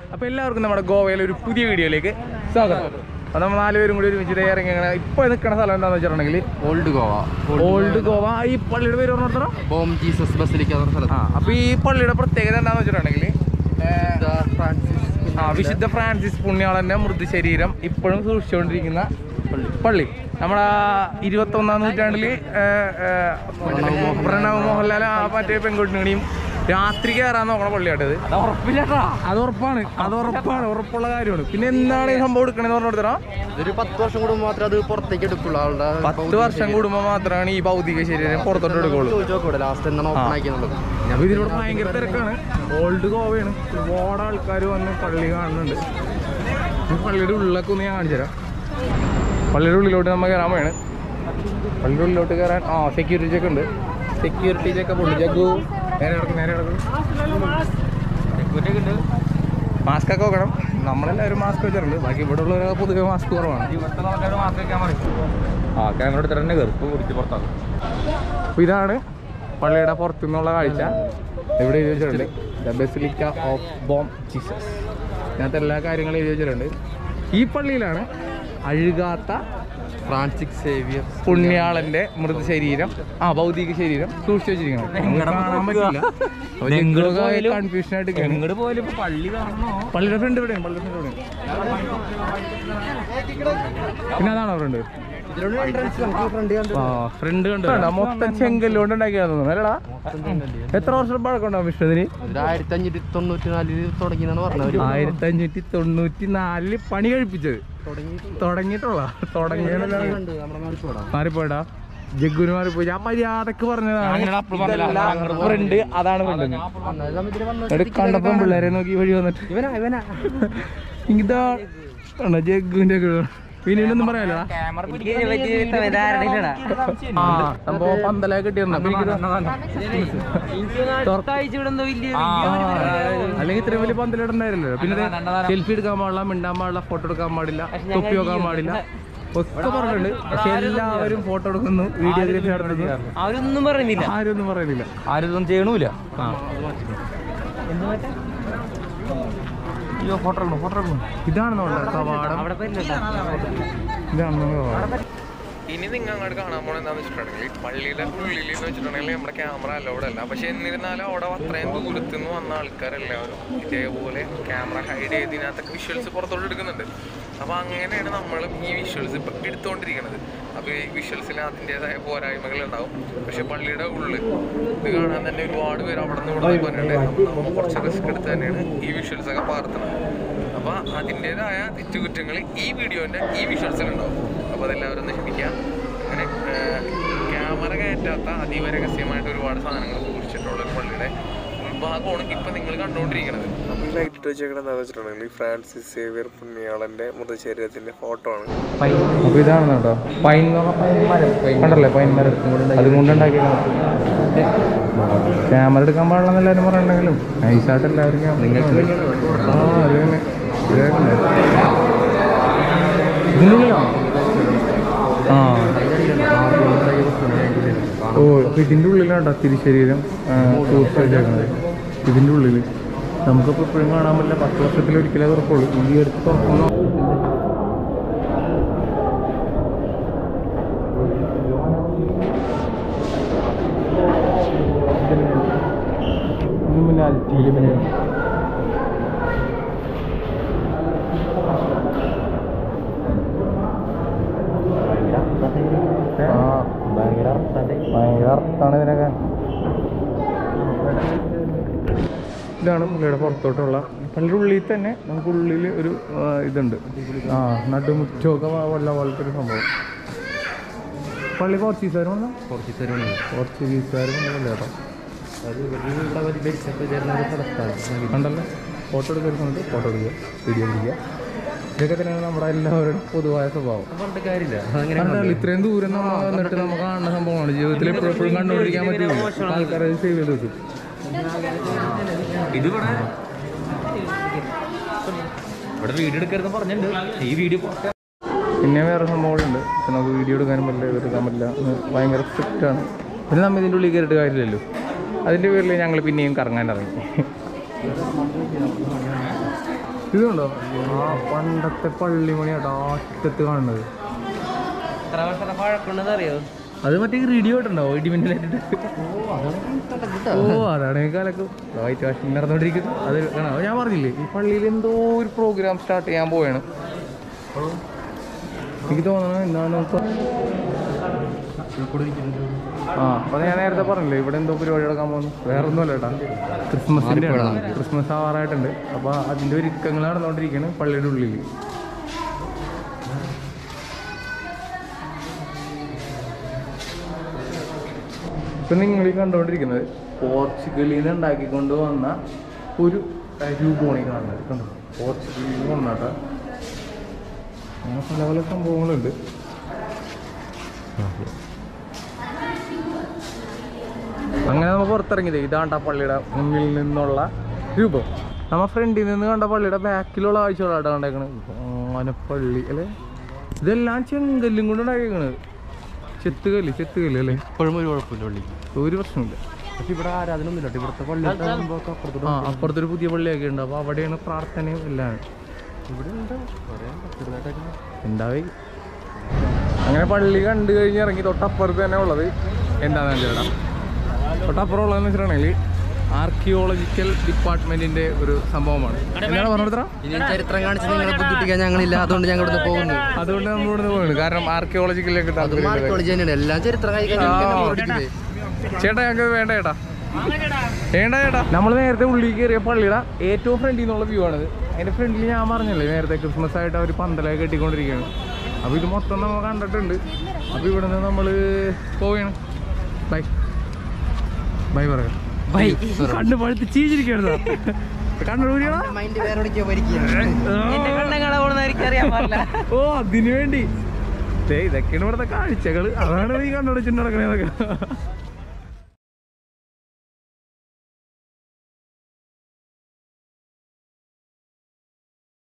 അപ്പോൾ എല്ലാവർക്കും നമ്മുടെ ഗോവയിലെ ഒരു പുതിയ വീഡിയോയിലേക്ക് സ്വാഗതം അപ്പോൾ നമ്മൾ നാലുപേരും കൂടി ഒരുമിച്ച് ഇറങ്ങി ഇങ്ങനെ ഇപ്പോൾ നിൽക്കുന്ന സ്ഥലം എന്താണെന്ന് വെച്ചിട്ടുണ്ടെങ്കിൽ ഓൾഡ് ഗോവ ഓൾഡ് ഗോവ ഈ പള്ളിയുടെ പേര് പറഞ്ഞോ ഹോം ജീസസ് ബസിലിക്ക എന്ന ആ സ്ഥലത്ത് അപ്പോൾ ഈ പള്ളിയുടെ പ്രത്യേകത എന്താണെന്ന് വെച്ചിട്ടുണ്ടെങ്കിൽ വിശുദ്ധ ഫ്രാൻസിസ് ആ വിശുദ്ധ ഫ്രാൻസിസ് പുണ്യാളന്റെ മൃതശരീരം ഇപ്പോഴും സൂക്ഷിച്ചുകൊണ്ടിരിക്കുന്ന പള്ളി നമ്മുടെ ഇരുപത്തൊന്നാം നൂറ്റാണ്ടില് ഏ, ഏ, പ്രണവ് മോഹൻലാൽ ആ മറ്റേ പെൺകുട്ടിനെയും രാത്രി കയറാൻ നോക്കണ പള്ളിയാട്ടത് അത് ഉറപ്പാണ് അത് ഉറപ്പാണ് ഉറപ്പുള്ള കാര്യമാണ് പിന്നെ എന്താണ് ഈ സംഭവം എടുക്കണെന്ന് പറഞ്ഞു കൊടുത്തോ ഇതൊരു പത്ത് വർഷം കൂടുമ്പോൾ മാത്രമേ അത് പുറത്തേക്ക് എടുക്കുള്ളൂ ആളുടെ പത്ത് വർഷം കൂടുമ്പോൾ മാത്രമാണ് ഈ ഭൗതിക ശരീരം പുറത്തോട്ട് എടുക്കുള്ളൂ ചോദിച്ചു നോക്കൂടെ ലാസ്റ്റ് എന്താണ് ഓപ്പൺ ആക്കിയെന്നുള്ളത് അപ്പൊ ഇതിനോട് ഭയങ്കര തിരക്കാണ് ഓൾഡ് ഗോവയാണ് ഒരുപാട് ആൾക്കാർ വന്ന് പള്ളി കാണുന്നുണ്ട് ഈ പള്ളിയുടെ ഉള്ളിലൊക്കെ ഒന്ന് ഞാൻ കാണിച്ചു തരാം പള്ളിയുടെ ഉള്ളിലോട്ട് നമ്മൾ കയറാൻ വേണം പള്ളിയുടെ ഉള്ളിലോട്ട് കയറാൻ ആ സെക്യൂരിറ്റി ചെക്ക് ഉണ്ട് സെക്യൂരിറ്റി ചെക്കപ്പ് ഉണ്ട് ജഗ്ഗു നേരെ കിടക്കും നേരെ കിടക്കും സെക്യൂരിറ്റി ഒക്കെ ഉണ്ട് മാസ്ക് ഒക്കെ വെക്കണം നമ്മളെല്ലാവരും മാസ്ക് വെച്ചിട്ടുണ്ട് ബാക്കി ഇവിടെ ഉള്ളവരൊക്കെ പൊതുവെ മാസ്ക് കുറവാണ് ആ ക്യാമറ എടുത്തിട്ട് തന്നെ കയറും കുടിച്ച് പുറത്താക്കും അപ്പോൾ ഇതാണ് പള്ളിയുടെ പുറത്തു നിന്നുള്ള കാഴ്ച ഇവിടെ എഴുതി വെച്ചിട്ടുണ്ട് the basilica of Bom Jesus ഇതിനകത്ത് എല്ലാ കാര്യങ്ങളും എഴുതി വെച്ചിട്ടുണ്ട് ഈ പള്ളിയിലാണ് അഴുകാത്ത ഫ്രാൻസിക് സേവിയർ പുണ്യാളന്റെ മൃതശരീരം ആ ഭൗതിക ശരീരം സൂക്ഷിച്ചു വെച്ചിരിക്കുന്നത് നമുക്ക് കാണാൻ പറ്റില്ല അപ്പോൾ ഞങ്ങളൊക്കെ കൺഫ്യൂഷൻ ആയിട്ട് നിൽക്കുകയാണ്. പോയാലും ഇപ്പൊ പള്ളി കാണണോ പള്ളിയുടെ ഫ്രണ്ട് ഇവിടെയാണ് പള്ളിയുടെ ഫ്രണ്ട് ഇവിടെയാണ് പിന്നെ അതാണോ ഫ്രണ്ട് ആ ഫ്രണ്ട് കണ്ടു മൊത്തം ചെങ്കല്ലുകൊണ്ട് ഉണ്ടാക്കിയാന്ന് തോന്നുന്നു അല്ലടാ എത്ര വർഷം പഴക്കമുണ്ടാവും വിഷ്ണുവിന് ഒരു ആയിരത്തി അഞ്ഞൂറ്റി തൊണ്ണൂറ്റി നാലില് തുടങ്ങിയെന്നാണ് പറഞ്ഞത് ആയിരത്തി അഞ്ഞൂറ്റി തൊണ്ണൂറ്റി നാലില് പണി കഴിപ്പിച്ചത് തുടങ്ങിയിട്ടുള്ള തുടങ്ങിയതല്ല നമ്മുടെ നാട്ടിൽ പോടാ മാറിപ്പോയടാ ജഗ്ഗുന് മാറിപ്പോയി ഞാൻ മര്യാദക്ക് പറഞ്ഞതാണ് ഫ്രണ്ട് അതാണ് ഫ്രണ്ട് എന്നിട്ട് കണ്ടപ്പം പിള്ളേരെ നോക്കി വഴി വന്നിട്ട് ഇവനാ ഇവനാ ഇതാ ആണോ ജഗ്ഗുവിന്റെ പിന്നീടൊന്നും പറയാലോ ക്യാമറ ആ സംഭവം പന്തല കിട്ടിയിരുന്നു അല്ലെങ്കിൽ ഇത്രയും വലിയ പന്തലിടണ്ടായിരുന്നല്ലോ പിന്നെ സെൽഫി എടുക്കാൻ പാടില്ല മിണ്ടാൻ പാടില്ല ഫോട്ടോ എടുക്കാൻ പാടില്ല തൊപ്പി വെക്കാൻ പാടില്ല ഒക്കെ പറഞ്ഞിട്ടുണ്ട് പക്ഷെ എല്ലാവരും ഫോട്ടോ എടുക്കുന്നു വീഡിയോഗ്രാഫി നടത്തുന്നു അവരൊന്നും പറയുന്നില്ല ആരും ഒന്നും പറയുന്നില്ല ആരൊന്നും ചെയ്യണമില്ല ആ അയ്യോ ഫോട്ടോ എടുക്കണം ഫോട്ടോ എടുക്കണം ഇതാണെന്നോ കവാടം അവിടെ പറ്റില്ല ഇതാണെന്നോ കവാടം ഇനി നിങ്ങൾ അങ്ങോട്ട് കാണാൻ പോണ എന്താന്ന് വെച്ചിട്ടുണ്ടെങ്കിൽ പള്ളിയുടെ ഉള്ളിൽ എന്ന് വെച്ചിട്ടുണ്ടെങ്കിൽ നമ്മുടെ ക്യാമറ അലൗഡ് അല്ല പക്ഷെ എന്നിരുന്നാലും അവിടെ അത്രയും ദൂരത്തു നിന്ന് വന്ന ആൾക്കാരെല്ലാവരും ഇതേപോലെ ക്യാമറ ഹൈഡ് ചെയ്ത് ഇതിനകത്തൊക്കെ വിഷ്വൽസ് പുറത്തോട്ട് എടുക്കുന്നുണ്ട് അപ്പോൾ അങ്ങനെയാണ് നമ്മളും ഈ വിഷ്വൽസ് ഇപ്പം എടുത്തുകൊണ്ടിരിക്കുന്നത് അപ്പോൾ ഈ വിഷ്വൽസിൽ അതിൻ്റെതായ പോരായ്മകൾ ഉണ്ടാവും പക്ഷെ പള്ളിയുടെ ഉള്ളിൽ ഇത് കാണാൻ തന്നെ ഒരുപാട് പേര് അവിടെ നിന്ന് ഇവിടെ പറഞ്ഞിട്ടുണ്ട് അപ്പോൾ നമ്മൾ കുറച്ച് റിസ്ക് എടുത്ത് തന്നെയാണ് ഈ വിഷ്വൽസ് ഒക്കെ പകർത്തുന്നത് അപ്പോൾ അതിൻ്റെതായ തെറ്റുകുറ്റങ്ങൾ ഈ വീഡിയോൻ്റെ ഈ വിഷ്വൽസിൽ ഉണ്ടാവും അപ്പോൾ അതെല്ലാവരും ഒന്ന് ക്ഷമിക്കുക അങ്ങനെ ക്യാമറ കയറ്റാത്ത അതീവ രഹസ്യമായിട്ട് ഒരുപാട് സാധനങ്ങൾ സൂക്ഷിച്ചിട്ടുള്ള ഒരു പള്ളിയുടെ ഉൾഭാഗമാണ് ഇപ്പം നിങ്ങൾ കണ്ടുകൊണ്ടിരിക്കുന്നത് ഈ ലൈറ്റ് ഇട്ട് വെച്ചേക്കണത് എന്താണെന്ന് വെച്ചിട്ടുണ്ടെങ്കിൽ ഫ്രാൻസിസ് സേവിയർ പുണ്യാളന്റെ മൃതശരീരത്തിന്റെ ഫോട്ടോ ആണ് അപ്പൊ ഇതാണ് കേട്ടോ പൈൻ എന്ന് പറഞ്ഞ പൈൻ മരം കണ്ടല്ലേ പൈൻ മരം അതും കൊണ്ടുണ്ടാക്കിയത് ക്യാമറ എടുക്കാൻ പാടില്ലെന്ന് എല്ലാവരും പറയണ്ടെങ്കിലും നൈസായിട്ട് എല്ലാവരും ക്യാമറ ആ അത് തന്നെ ഇതായിരുന്നു. ഇതിനുള്ളിലാണോ ആ ഓ അപ്പൊ ഇതിന്റെ ഉള്ളിലാട്ടോ തിരിശരീരം സൂക്ഷിച്ച് വെച്ചേക്കുന്നത് ഇതിന്റെ ഉള്ളിൽ നമുക്കിപ്പോൾ ഇപ്പോഴും കാണാൻ പറ്റില്ല പത്ത് വർഷത്തിൽ ഒരിക്കലേ തുറക്കുള്ളൂ ഈ അടുത്ത് തുറക്കുന്നു ഭയങ്കര അർത്ഥാണ് ഇതിനൊക്കെ ഇതാണ് പള്ളിയുടെ പുറത്തോട്ടുള്ള പള്ളിയുടെ ഉള്ളിൽ തന്നെ നമുക്ക് ഉള്ളിൽ ഒരു ആ, ഇതുണ്ട് ആ നടുമുറ്റമൊക്കെ വല്ല പോലത്തെ ഒരു സംഭവം പള്ളി പോർച്ചുഗീസുകാരും വന്നോ പോർച്ചുഗീസുകാരാണ് പോർച്ചുഗീസുകാരും വന്നല്ലോ കേട്ടോ അത് ഇവരുടെ ഇവിടെ വെച്ചപ്പോൾ ചേർന്ന ഒരു സ്ഥലത്താണ് കണ്ടല്ലോ ഫോട്ടോ എടുക്കുന്നുണ്ട് ഫോട്ടോ എടുക്കുക വീഡിയോ പിടിക്കുക ഇതൊക്കെ തന്നെയാണ് നമ്മുടെ എല്ലാവരുടെയും പൊതുവായ സ്വഭാവം പറഞ്ഞിട്ട് കാര്യമില്ല അങ്ങനെ കണ്ടല്ലോ ഇത്രയും ദൂരം നമ്മൾ വന്നിട്ട് നമുക്ക് കാണുന്ന സംഭവമാണ് ജീവിതത്തിൽ എപ്പോഴും എപ്പോഴും കണ്ടുപിടിക്കാൻ പറ്റില്ല ആൾക്കാരെ സേവ് ചെയ്ത് വെക്കും ഇതിവിടെ ഇവിടെ വീഡിയോ എടുക്കരുതെന്ന് പറഞ്ഞിട്ടുണ്ട് ഈ വീഡിയോ പിന്നെ വേറെ സംഭവങ്ങളുണ്ട് പക്ഷെ നമുക്ക് വീഡിയോ എടുക്കാനും പറ്റില്ല എടുക്കാൻ പറ്റില്ല എന്ന് ഭയങ്കര സ്ട്രിക്റ്റ് ആണ് പിന്നെ നമ്മൾ ഇതിൻ്റെ ഉള്ളിൽ കയറിയിട്ട് കാര്യമില്ലല്ലോ അതിൻ്റെ പേരിൽ ഞങ്ങൾ പിന്നെയും കറങ്ങാൻ ഇറങ്ങി ഇതുണ്ടോ ആ പണ്ടത്തെ പള്ളിമണിയാട്ടോ ആ അറ്റത്ത് കാണുന്നത് എത്ര വർഷത്തെ പഴക്കമുണ്ടെന്ന് അറിയോ അത് മറ്റേ റേഡിയോ ആയിട്ടുണ്ടാവോ ഇടിമിന്നലായിട്ട് ഓ അതാണ് ഈ കാലൊക്കെ വൈറ്റ് വാഷിംഗ് നടന്നുകൊണ്ടിരിക്കുന്നത് അത് കാണാം അത് ഞാൻ പറഞ്ഞില്ലേ ഈ പള്ളിയിൽ എന്തോ ഒരു പ്രോഗ്രാം സ്റ്റാർട്ട് ചെയ്യാൻ പോവാണ് എനിക്ക് തോന്നണം എന്താണ് ഇപ്പൊ ആ അപ്പൊ ഞാൻ നേരത്തെ പറഞ്ഞില്ലേ ഇവിടെ എന്തോ പരിപാടി നടക്കാൻ പോകുന്നു വേറെ ഒന്നുമല്ല കേട്ടാ ക്രിസ്മസിന്റെ ആണ്. ക്രിസ്മസ് ആവാറായിട്ടുണ്ട് അപ്പൊ അതിന്റെ ഒരുക്കങ്ങൾ നടന്നുകൊണ്ടിരിക്കുകയാണ് പള്ളിയുടെ ഉള്ളിൽ ഇപ്പൊ നിങ്ങൾ ഈ കണ്ടുകൊണ്ടിരിക്കുന്നത് പോർച്ചുഗലിൽ നിന്ന് ഉണ്ടാക്കിക്കൊണ്ട് വന്ന ഒരു അഹ്, രൂപമാണ് ഈ കാണുന്നത് കണ്ടോ പോർച്ചുഗലിൽ നിന്ന് വന്നാട്ട അങ്ങനെ പല പല സംഭവങ്ങളുണ്ട് അങ്ങനെ നമ്മൾ പുറത്തിറങ്ങിയത് ഇതാണ്ട പള്ളിയുടെ മുന്നിൽ നിന്നുള്ള രൂപം നമ്മ ഫ്രണ്ടിൽ നിന്ന് കണ്ട പള്ളിയുടെ ബാക്കിലുള്ള കാഴ്ചകളാട്ടോ കണ്ടേക്കണത് അങ്ങനെ പള്ളി അല്ലേ ഇതെല്ലാം ചെങ്കല്ലും കൊണ്ട് ഉണ്ടാക്കിയേക്കണത് ചെത്തുകല്ല് ചെത്തുകല്ല് അല്ലേ ഇപ്പോഴും ഒരു കുഴപ്പമില്ല പള്ളി ഒരു പ്രശ്നമില്ല പക്ഷെ ഇവിടെ ആരാധന ഒന്നുമില്ല ഇവിടുത്തെ പള്ളി അപ്പുറത്തോട്ട് ആ അപ്പുറത്തൊരു പുതിയ പള്ളിയൊക്കെ ഉണ്ട് അപ്പോൾ അവിടെയാണ് പ്രാർത്ഥനയും എല്ലാം ഇവിടെ ഉണ്ട് പറയാൻ ചെറുതായിട്ടൊക്കെ ഉണ്ടാവേ അങ്ങനെ പള്ളി കണ്ടു കഴിഞ്ഞ് ഇറങ്ങി തൊട്ടപ്പുറത്ത് തന്നെ ഉള്ളത് എന്താണെന്ന് ചേട്ടാ തൊട്ടപ്പുറം ഉള്ളതെന്ന് വെച്ചിട്ടുണ്ടെങ്കിൽ ആർക്കിയോളജിക്കൽ ഡിപ്പാർട്ട്മെന്റിന്റെ ഒരു സംഭവമാണ് എന്താണ് പറഞ്ഞെടുത്ത ഇനി ചരിത്രം കാണിച്ച് നിങ്ങളെ ബുദ്ധിമുട്ടിക്കാൻ ഞങ്ങളില്ല അതുകൊണ്ട് ഞങ്ങൾ ഇവിടുന്ന് പോകുന്നു അതുകൊണ്ട് നമ്മൾ ഇവിടുന്ന് പോകുന്നത് കാരണം ആർക്കിയോളജിക്കലിലേക്ക് അത് മാർക്കോളജി തന്നെയാണ് എല്ലാം ചരിത്രം കഴിക്കാൻ ചേട്ടാ ഞങ്ങൾക്ക് വേണ്ട ചേട്ടാ വേണ്ട ചേട്ടാ നമ്മൾ നേരത്തെ ഉള്ളിൽ കയറിയ പള്ളിയുടെ ഏറ്റവും ഫ്രണ്ടിൽ നിന്നുള്ള വ്യൂ ആണിത് അതിന്റെ ഫ്രണ്ടിൽ ഞാൻ പറഞ്ഞല്ലേ നേരത്തെ ക്രിസ്മസ് ആയിട്ട് അവർ പന്തലൊക്കെ കെട്ടിക്കൊണ്ടിരിക്കുകയാണ് അപ്പോൾ ഇത് മൊത്തം നമ്മൾ കണ്ടിട്ടുണ്ട് അപ്പോൾ ഇവിടെ നിന്ന് നമ്മൾ പോവുകയാണ് ബൈ ബൈ പറയാം ബൈ കണ്ണ് പഴുത്ത് ചീച്ചിരിക്കരുത് കണ്ണൂരിയാണോ മൈൻഡ് വേറെ എവിടേക്കോ ഭരിക്കുകയാണ് എന്റെ കണ്ണങ്ങളെ പോണെന്ന് എനിക്കറിയാൻ പാടില്ല ഓ അതിനു വേണ്ടി ദേ ഇതൊക്കെയാണ് ഇവിടുത്തെ കാഴ്ചകൾ അതാണ് നീ കണ്ടുപിടിച്ചിട്ട് നടക്കണേന്നൊക്കെ